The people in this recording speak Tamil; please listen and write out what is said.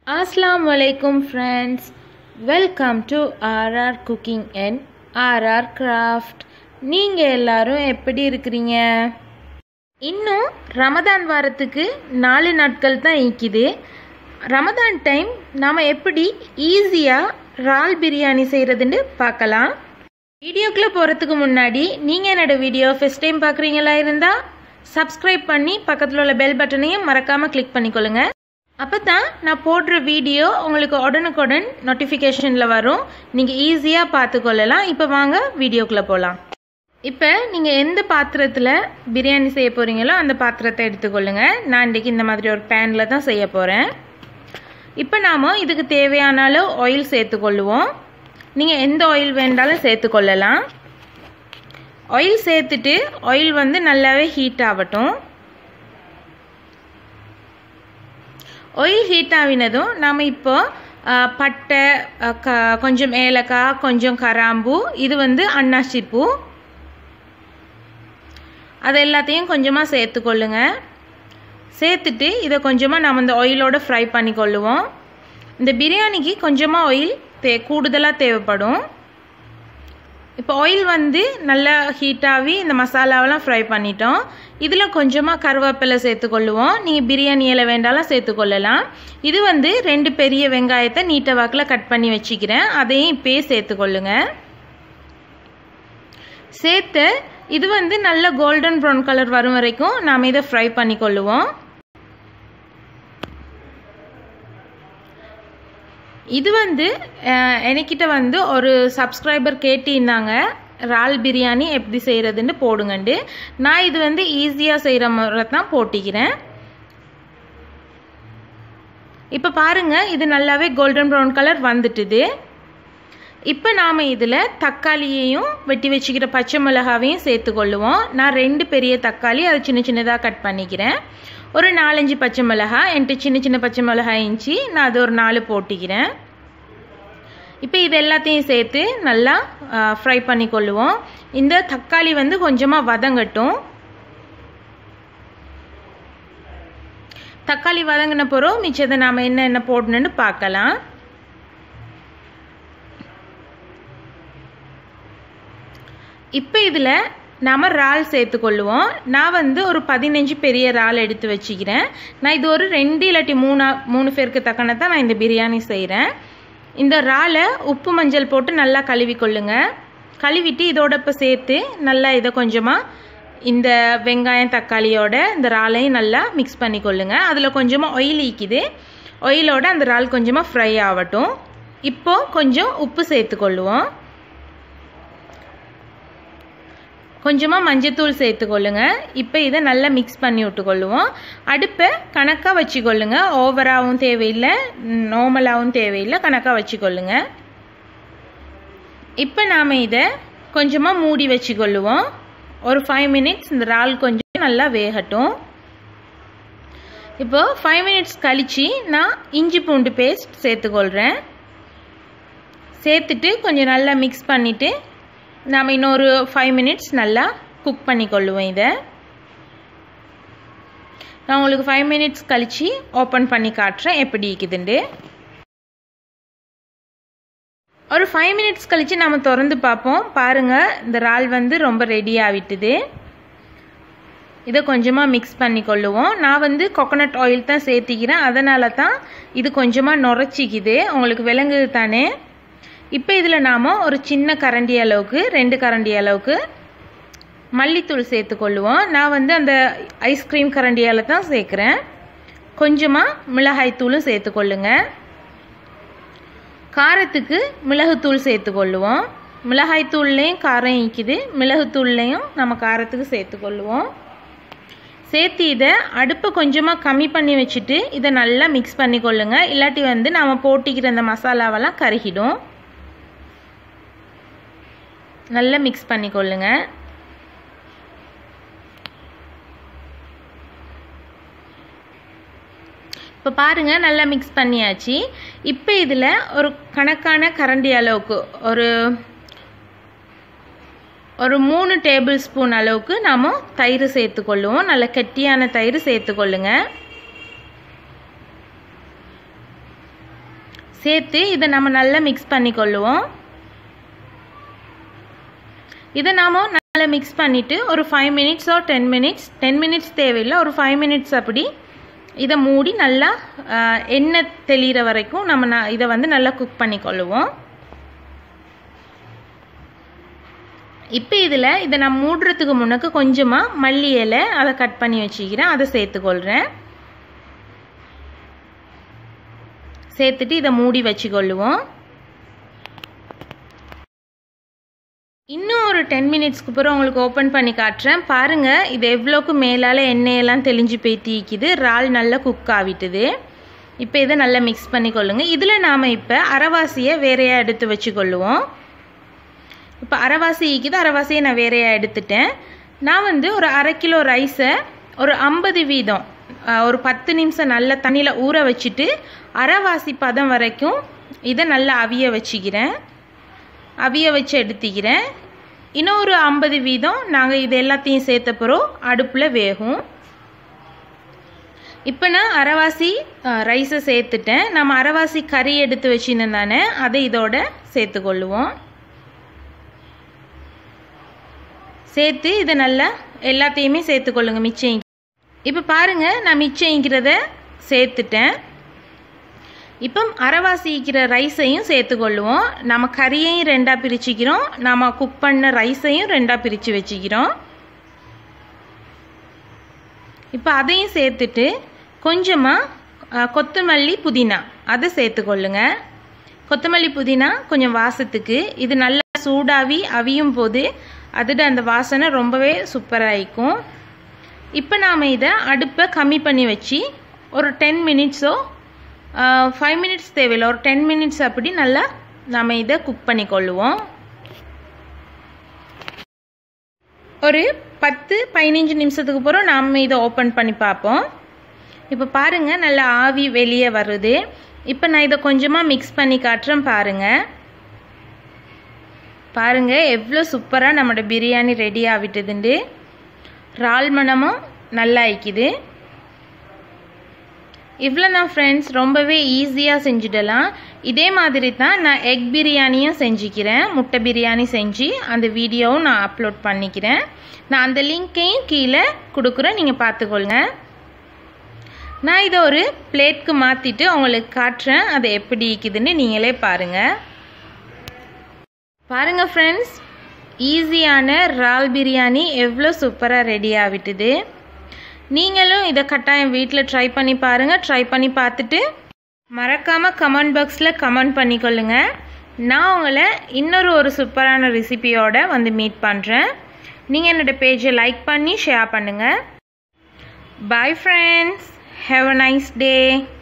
அஸ்லாம் வலைக்கும் friends welcome to RR cooking and RR craft நீங்கள் எல்லாரும் எப்படி இருக்கிறீங்க இன்னும் ரமதான் வாரத்துக்கு நாலு நாட்கள் தான் இக்குது ரமதான் டைம் நாம் எப்படி ஈஸியாக ரால் பிரியாணி செய்கிறதுன்னு பார்க்கலாம் வீடியோக்குள்ளே போகிறதுக்கு முன்னாடி நீங்கள் என்னோட வீடியோ ஃபஸ்ட் டைம் பார்க்குறீங்களா இருந்தால் சப்ஸ்கிரைப் பண்ணி பக்கத்தில் உள்ள பெல் பட்டனையும் மறக்காமல் கிளிக் பண்ணிக்கொள்ளுங்க அப்போ தான் நான் போடுற வீடியோ உங்களுக்கு உடனுக்குடன் நோட்டிஃபிகேஷனில் வரும் நீங்கள் ஈஸியாக பார்த்துக்கொள்ளலாம் இப்போ வாங்க வீடியோக்குள்ளே போகலாம் இப்போ நீங்கள் எந்த பாத்திரத்தில் பிரியாணி செய்ய போகிறீங்களோ அந்த பாத்திரத்தை எடுத்துக்கொள்ளுங்க நான் இன்றைக்கி இந்த மாதிரி ஒரு பேனில் தான் செய்ய போகிறேன் இப்போ நாம் இதுக்கு தேவையான அளவு ஆயில் சேர்த்துக்கொள்ளுவோம் நீங்கள் எந்த ஆயில் வேண்டாலும் சேர்த்துக்கொள்ளலாம் ஆயில் சேர்த்துட்டு ஆயில் வந்து நல்லாவே ஹீட் ஆகட்டும் ஆயில் ஹீட் ஆகினதும் நாம் இப்போ பட்டை க கொஞ்சம் ஏலக்காய் கொஞ்சம் கராம்பு இது வந்து அன்னாசி பூ அது எல்லாத்தையும் கொஞ்சமாக சேர்த்துக்கொள்ளுங்க சேர்த்துட்டு இதை கொஞ்சமாக நம்ம இந்த ஆயிலோட ஃப்ரை பண்ணி கொள்ளுவோம் இந்த பிரியாணிக்கு கொஞ்சமாக ஆயில் தே கூடுதலாக தேவைப்படும் இப்போ ஆயில் வந்து நல்லா ஹீட்டாகி இந்த மசாலாவெல்லாம் ஃப்ரை பண்ணிட்டோம் இதில் கொஞ்சமாக கருவேப்பிலை சேர்த்துக்கொள்ளுவோம் நீங்கள் பிரியாணி இலை வேண்டாலும் சேர்த்துக்கொள்ளலாம் இது வந்து ரெண்டு பெரிய வெங்காயத்தை நீட்ட வாக்கில் கட் பண்ணி வச்சுக்கிறேன் அதையும் இப்பயே சேர்த்துக்கொள்ளுங்க சேர்த்து இது வந்து நல்ல கோல்டன் ப்ரௌன் கலர் வரும் வரைக்கும் நாம் இதை ஃப்ரை பண்ணி கொள்ளுவோம் இது வந்து எனக்கிட்ட வந்து ஒரு சப்ஸ்கிரைபர் கேட்டிருந்தாங்க ரால் பிரியாணி எப்படி செய்கிறதுன்னு போடுங்கண்டு நான் இது வந்து ஈஸியாக செய்கிற முறை தான் போட்டிக்கிறேன் இப்போ பாருங்கள் இது நல்லாவே கோல்டன் ப்ரௌன் கலர் வந்துட்டுது இப்போ நாம் இதில் தக்காளியையும் வெட்டி வச்சுக்கிற பச்சை மிளகாவையும் சேர்த்துக்கொள்ளுவோம் நான் ரெண்டு பெரிய தக்காளி அதை சின்ன சின்னதாக கட் பண்ணிக்கிறேன் ஒரு நாலஞ்சு பச்சை மிளகா என்கிட்ட சின்ன சின்ன பச்சை மிளகாய் இஞ்சி நான் அது ஒரு நாலு போட்டிக்கிறேன் இப்போ இது எல்லாத்தையும் சேர்த்து நல்லா ஃப்ரை பண்ணி கொள்ளுவோம் இந்த தக்காளி வந்து கொஞ்சமாக வதங்கட்டும் தக்காளி வதங்கின பிறகு மிச்சத்தை நாம் என்ன என்ன போடணுன்னு பார்க்கலாம் இப்போ இதில் நாம் இறால் சேர்த்துக்கொள்ளுவோம் நான் வந்து ஒரு பதினஞ்சு பெரிய இறால் எடுத்து வச்சுக்கிறேன் நான் இது ஒரு ரெண்டு இல்லாட்டி மூணா மூணு பேருக்கு தக்கன தான் நான் இந்த பிரியாணி செய்கிறேன் இந்த இறாலை உப்பு மஞ்சள் போட்டு நல்லா கழுவி கொள்ளுங்க கழுவிட்டு இதோட இப்போ சேர்த்து நல்லா இதை கொஞ்சமாக இந்த வெங்காயம் தக்காளியோட இந்த இறாலையும் நல்லா மிக்ஸ் பண்ணி கொள்ளுங்க அதில் கொஞ்சமாக ஆயில் ஈக்குது ஆயிலோட அந்த இறால் கொஞ்சமாக ஃப்ரை ஆகட்டும் இப்போது கொஞ்சம் உப்பு சேர்த்துக்கொள்ளுவோம் கொஞ்சமாக மஞ்சத்தூள் சேர்த்துக்கொள்ளுங்க இப்போ இதை நல்லா மிக்ஸ் பண்ணி விட்டுக்கொள்ளுவோம் அடுப்பை கணக்காக வச்சுக்கொள்ளுங்க ஓவராகவும் தேவையில்லை நார்மலாகவும் தேவையில்லை கணக்காக வச்சுக்கொள்ளுங்க இப்போ நாம் இதை கொஞ்சமாக மூடி வச்சுக்கொள்ளுவோம் ஒரு ஃபைவ் மினிட்ஸ் இந்த இறால் கொஞ்சம் நல்லா வேகட்டும் இப்போது ஃபைவ் மினிட்ஸ் கழித்து நான் இஞ்சி பூண்டு பேஸ்ட் சேர்த்துக்கொள்கிறேன் சேர்த்துட்டு கொஞ்சம் நல்லா மிக்ஸ் பண்ணிவிட்டு நாம் இன்னொரு ஃபைவ் மினிட்ஸ் நல்லா குக் பண்ணி கொள்ளுவோம் இதை நான் உங்களுக்கு ஃபைவ் மினிட்ஸ் கழித்து ஓப்பன் பண்ணி காட்டுறேன் எப்படி இருக்குதுண்டு ஒரு ஃபைவ் மினிட்ஸ் கழித்து நம்ம திறந்து பார்ப்போம் பாருங்கள் இந்த இறால் வந்து ரொம்ப ரெடி ஆகிட்டுது இதை கொஞ்சமாக மிக்ஸ் பண்ணி கொள்ளுவோம் நான் வந்து கொக்கனட் ஆயில் தான் சேர்த்திக்கிறேன் அதனால தான் இது கொஞ்சமாக நுரைச்சிக்குது உங்களுக்கு விளங்குது தானே இப்போ இதில் நாம் ஒரு சின்ன கரண்டி அளவுக்கு ரெண்டு கரண்டி அளவுக்கு மல்லித்தூள் சேர்த்துக்கொள்ளுவோம் நான் வந்து அந்த ஐஸ்கிரீம் கரண்டியால் தான் சேர்க்குறேன் கொஞ்சமாக மிளகாய்த்தூளும் சேர்த்துக்கொள்ளுங்க காரத்துக்கு மிளகுத்தூள் சேர்த்துக்கொள்ளுவோம் மிளகாய்த்தூள்லேயும் காரம் இக்குது மிளகுத்தூள்லேயும் நம்ம காரத்துக்கு சேர்த்துக்கொள்ளுவோம் சேர்த்து இதை அடுப்பை கொஞ்சமாக கம்மி பண்ணி வச்சுட்டு இதை நல்லா மிக்ஸ் பண்ணி கொள்ளுங்க இல்லாட்டி வந்து நம்ம போட்டிக்கிற அந்த மசாலாவெல்லாம் கருகிடும் நல்லா மிக்ஸ் பண்ணிக்கொள்ளுங்க இப்போ பாருங்கள் நல்லா மிக்ஸ் பண்ணியாச்சு இப்போ இதில் ஒரு கணக்கான கரண்டி அளவுக்கு ஒரு ஒரு மூணு டேபிள் ஸ்பூன் அளவுக்கு நாம் தயிர் சேர்த்துக்கொள்ளுவோம் நல்ல கெட்டியான தயிர் சேர்த்துக்கொள்ளுங்க சேர்த்து இதை நம்ம நல்லா மிக்ஸ் பண்ணி கொள்ளுவோம் இதை நாம் நல்லா மிக்ஸ் பண்ணிவிட்டு ஒரு ஃபைவ் மினிட்ஸோ டென் மினிட்ஸ் டென் மினிட்ஸ் தேவையில்லை ஒரு ஃபைவ் மினிட்ஸ் அப்படி இதை மூடி நல்லா எண்ணெய் தெளிகிற வரைக்கும் நம்ம ந இதை வந்து நல்லா குக் பண்ணி கொள்ளுவோம் இப்போ இதில் இதை நான் மூடுறதுக்கு முன்னக்கு கொஞ்சமாக மல்லி இலை அதை கட் பண்ணி வச்சுக்கிறேன் அதை சேர்த்துக்கொள்கிறேன் சேர்த்துட்டு இதை மூடி வச்சுக்கொள்ளுவோம் இன்னும் ஒரு டென் மினிட்ஸ்க்கு அப்புறம் உங்களுக்கு ஓப்பன் பண்ணி காட்டுறேன் பாருங்கள் இது எவ்வளோக்கு மேலால் எண்ணெயெல்லாம் தெளிஞ்சு போய் தீக்குது இறால் நல்லா குக் ஆகிட்டுது இப்போ இதை நல்லா மிக்ஸ் பண்ணி கொள்ளுங்க இதில் நாம் இப்போ அரைவாசியை வேறையாக எடுத்து வச்சுக்கொள்ளுவோம் இப்போ அரைவாசி ஈக்குது அரைவாசியை நான் வேறையாக எடுத்துட்டேன் நான் வந்து ஒரு அரை கிலோ ரைஸை ஒரு ஐம்பது வீதம் ஒரு பத்து நிமிஷம் நல்லா தண்ணியில் ஊற வச்சுட்டு அரைவாசி பதம் வரைக்கும் இதை நல்லா அவிய வச்சுக்கிறேன் அவிய வச்சு எடுத்துக்கிறேன் இன்னும் ஒரு ஐம்பது வீதம் நாங்கள் இது எல்லாத்தையும் சேர்த்த பிறகு அடுப்பில் வேகும் இப்போ நான் அரைவாசி ரைஸை சேர்த்துட்டேன் நம்ம அரைவாசி கறி எடுத்து வச்சுருந்தேன் தானே அதை இதோட சேர்த்துக்கொள்ளுவோம் சேர்த்து இதை நல்லா எல்லாத்தையுமே சேர்த்துக்கொள்ளுங்க மிச்சம் இப்போ பாருங்கள் நான் மிச்சம்ங்கிறத சேர்த்துட்டேன் இப்போ அரைவாசிக்கிற ரைஸையும் சேர்த்துக்கொள்ளுவோம் நம்ம கறியையும் ரெண்டாக பிரிச்சுக்கிறோம் நம்ம குக் பண்ண ரைஸையும் ரெண்டாக பிரித்து வச்சுக்கிறோம் இப்போ அதையும் சேர்த்துட்டு கொஞ்சமாக கொத்தமல்லி புதினா அதை சேர்த்துக்கொள்ளுங்க கொத்தமல்லி புதினா கொஞ்சம் வாசத்துக்கு இது நல்லா சூடாவி அவியும் போது அதோட அந்த வாசனை ரொம்பவே சூப்பராக இருக்கும் இப்போ நாம் இதை அடுப்பை கம்மி பண்ணி வச்சு ஒரு டென் மினிட்ஸோ ஃபைவ் மினிட்ஸ் தேவையில்லை ஒரு டென் மினிட்ஸ் அப்படி நல்லா நம்ம இதை குக் பண்ணி கொள்ளுவோம் ஒரு பத்து பதினஞ்சு நிமிஷத்துக்கு அப்புறம் நாம் இதை ஓப்பன் பண்ணி பார்ப்போம் இப்போ பாருங்கள் நல்லா ஆவி வெளியே வருது இப்போ நான் இதை கொஞ்சமாக மிக்ஸ் பண்ணி காட்டுறேன் பாருங்கள் பாருங்கள் எவ்வளோ சூப்பராக நம்மளோட பிரியாணி ரெடி ஆகிட்டுதுண்டு இறால் மணமும் நல்லா ஆயிக்குது இவ்வளோ தான் ஃப்ரெண்ட்ஸ் ரொம்பவே ஈஸியாக செஞ்சிடலாம் இதே மாதிரி தான் நான் எக் பிரியாணியும் செஞ்சுக்கிறேன் முட்டை பிரியாணி செஞ்சு அந்த வீடியோவும் நான் அப்லோட் பண்ணிக்கிறேன் நான் அந்த லிங்க்கையும் கீழே கொடுக்குறேன் நீங்கள் பார்த்துக்கொள்ளுங்க நான் இதை ஒரு பிளேட்க்கு மாற்றிட்டு உங்களுக்கு காட்டுறேன் அது எப்படி இருக்குதுன்னு நீங்களே பாருங்கள் பாருங்கள் ஃப்ரெண்ட்ஸ் ஈஸியான இறால் பிரியாணி எவ்வளோ சூப்பராக ரெடி ஆகிட்டுது நீங்களும் இதை கட்டாயம் வீட்டில் ட்ரை பண்ணி பாருங்கள் ட்ரை பண்ணி பார்த்துட்டு மறக்காமல் கமெண்ட் பாக்ஸில் கமெண்ட் பண்ணிக்கொள்ளுங்க நான் உங்களை இன்னொரு ஒரு சூப்பரான ரெசிபியோட வந்து மீட் பண்ணுறேன் நீங்கள் என்னோடய பேஜை லைக் பண்ணி ஷேர் பண்ணுங்கள் bye friends have a nice day